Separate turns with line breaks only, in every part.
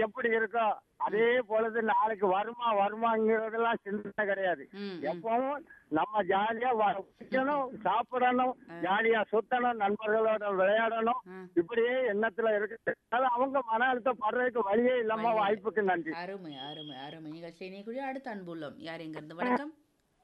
எப்படி இருக்கோ அதே பொழுது நாளைக்கு வருமா வருமாங்கிறதெல்லாம் சிந்தனை கிடையாது
ம், ம்.
எப்பவும் நம்ம ஜாலியா வைக்கணும் சாப்பிடணும் ஜாலியா சுத்தணும் நண்பர்களோட விளையாடணும்
ஆ.
இப்படியே எண்ணத்துல இருக்கு அது அவங்க மன அழுத்தம் படுறதுக்கு வழியே இல்லாம
வழியே.
வாய்ப்புக்கு நன்றி
அருமை அருமை அருமை நிகழ்ச்சி இணையக்கூடிய அடுத்த அன்புள்ளம் யார் எங்க இருந்து வணக்கம்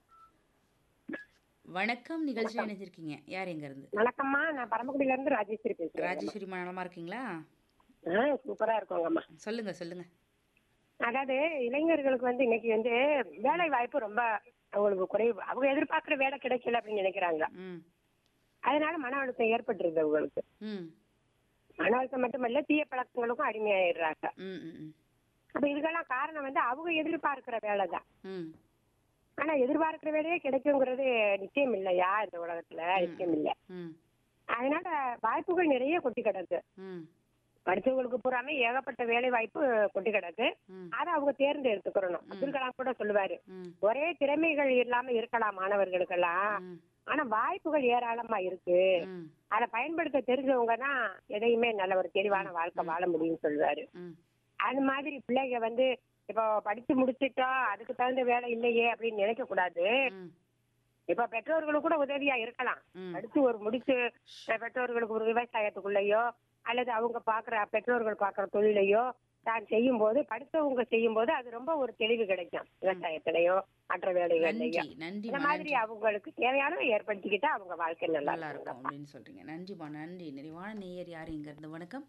வணக்கம் நிகழ்ச்சி இணைஞ்சிருக்கீங்க யார் எங்க இருந்து
வணக்கம்மா நான் பரமக்குடியில இருந்து ராஜேஸ்வரி பேசுறேன்
ராஜேஸ்வரி நலமா இருக்கீங்களா
ஆ, சூப்பரா இருக்கோங்கம்மா
சொல்லுங்க சொல்லுங்க
அதாவது இளைஞர்களுக்கு வந்து இன்னைக்கு வந்து வேலை வாய்ப்பு ரொம்ப அவங்களுக்கு குறைவு அவங்க எதிர்பார்க்கிற வேலை கிடைக்கல அப்படின்னு நினைக்கிறாங்க
ம்
அதனால மன அழுத்தம் ஏற்பட்டுருது அவங்களுக்கு
ம்
மன அழுத்தம் மட்டுமல்ல தீய பழக்கங்களுக்கும் அடிமையாயிடுறாங்க
ம் ம் ம்
அப்ப இதுக்கெல்லாம் காரணம் வந்து அவங்க எதிர்பார்க்கிற வேலை தான்
ம்
ஆனா எதிர்பார்க்கிற வேலையே கிடைக்குங்கிறது நிச்சயம் இல்லையா இந்த உலகத்துல நிச்சயம் இல்லை
ம்
அதனால வாய்ப்புகள் நிறைய கொட்டி கிடக்கு
ம்
படிச்சவங்களுக்கு பூராமே ஏகப்பட்ட வேலை வாய்ப்பு கொட்டி கிடக்கு
ம்
அதை அவங்க தேர்ந்து எடுத்துக்கிறணும் அப்துல் கலாம் கூட சொல்லுவாரு
ம்
ஒரே திறமைகள் இல்லாம இருக்கலாம் மாணவர்களுக்கெல்லாம்
ம்
ஆனா வாய்ப்புகள் ஏராளமா இருக்கு
ம்
அதை பயன்படுத்த தெரிஞ்சவங்க தான் எதையுமே நல்ல ஒரு தெளிவான வாழ்க்கை வாழ முடியும்னு சொல்லுவாரு
ம்
அது மாதிரி பிள்ளைங்க வந்து இப்போ படிச்சு முடிச்சிட்டோம் அதுக்கு தகுந்த வேலை இல்லையே அப்படின்னு நினைக்க கூடாது
ம்
இப்ப பெற்றோர்களுக்கு கூட உதவியா இருக்கலாம்
ம்.
படிச்சு ஒரு முடிச்சு அஹ், பெற்றோர்களுக்கு ஒரு விவசாயத்துக்குள்ளேயோ அல்லது அவங்க பாக்குற பெற்றோர்கள் பாக்குற தொழிலையோ தான் செய்யும் போது படித்தவங்க செய்யும் போது அது ரொம்ப ஒரு தெளிவு கிடைக்கும் விவசாயத்திலயோ மற்ற
நன்றி
வேலைகள்லயோ
நன்றி
இந்த மாதிரி அவங்களுக்கு தேவையானதை ஏற்படுத்திக்கிட்டா அவங்க வாழ்க்கை நல்லா
நல்லா
இருக்கும்
இருக்கும் அப்படின்னு சொல்றீங்க நன்றிமா நன்றி நிறைவான நேயர் யார் எங்க இருந்து வணக்கம்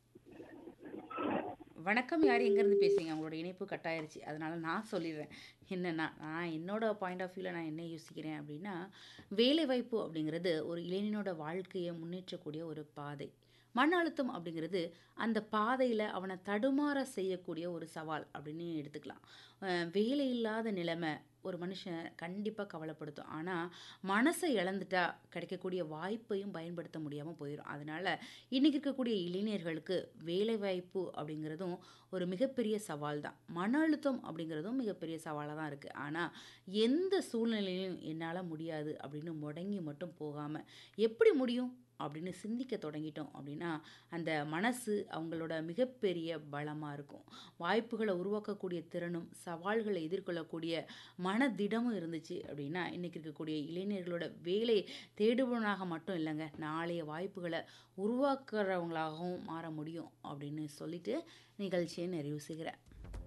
வணக்கம் யார் எங்க இருந்து பேசுறீங்க உங்களோட இணைப்பு கட் ஆயிருச்சு அதனால நான் சொல்லிடுறேன் என்னன்னா நான் என்னோட பாயிண்ட் ஆஃப் வியூவில் நான் என்ன யோசிக்கிறேன் அப்படின்னா வேலைவாய்ப்பு அப்படிங்கிறது ஒரு இளைஞனோட வாழ்க்கையை முன்னேற்றக்கூடிய ஒரு பாதை மன அழுத்தம் அப்படிங்கிறது அந்த பாதையில் அவனை தடுமாற செய்யக்கூடிய ஒரு சவால் அப்படின்னு எடுத்துக்கலாம் அஹ் வேலை இல்லாத நிலைமை ஒரு மனுஷன் கண்டிப்பாக கவலைப்படுத்தும் ஆனால் மனசை இழந்துட்டா கிடைக்கக்கூடிய வாய்ப்பையும் பயன்படுத்த முடியாமல் போயிடும் அதனால் இன்றைக்கி இருக்கக்கூடிய இளைஞர்களுக்கு வேலைவாய்ப்பு அப்படிங்கிறதும் ஒரு மிகப்பெரிய சவால் தான் மன அழுத்தம் அப்படிங்கிறதும் மிகப்பெரிய சவாலாக தான் இருக்குது ஆனால் எந்த சூழ்நிலையிலும் என்னால் முடியாது அப்படின்னு முடங்கி மட்டும் போகாமல் எப்படி முடியும் அப்படின்னு சிந்திக்க தொடங்கிட்டோம் அப்படின்னா அந்த மனசு அவங்களோட மிகப்பெரிய பலமாக இருக்கும் வாய்ப்புகளை உருவாக்கக்கூடிய திறனும் சவால்களை எதிர்கொள்ளக்கூடிய மனதிடமும் இருந்துச்சு அப்படின்னா இன்றைக்கி இருக்கக்கூடிய இளைஞர்களோட வேலை தேடுபவனாக மட்டும் இல்லைங்க நாளைய வாய்ப்புகளை உருவாக்குறவங்களாகவும் மாற முடியும் அப்படின்னு சொல்லிட்டு நிகழ்ச்சியை நிறைவு செய்கிறேன்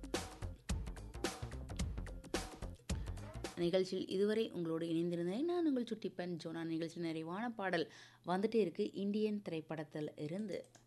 நிகழ்ச்சியில் இதுவரை உங்களோடு இணைந்திருந்தேன் நான் உங்கள் சுட்டிப்பன் ஜோனா நிகழ்ச்சி நிறைவான பாடல் வந்துட்டே இருக்கு இந்தியன் திரைப்படத்தில் இருந்து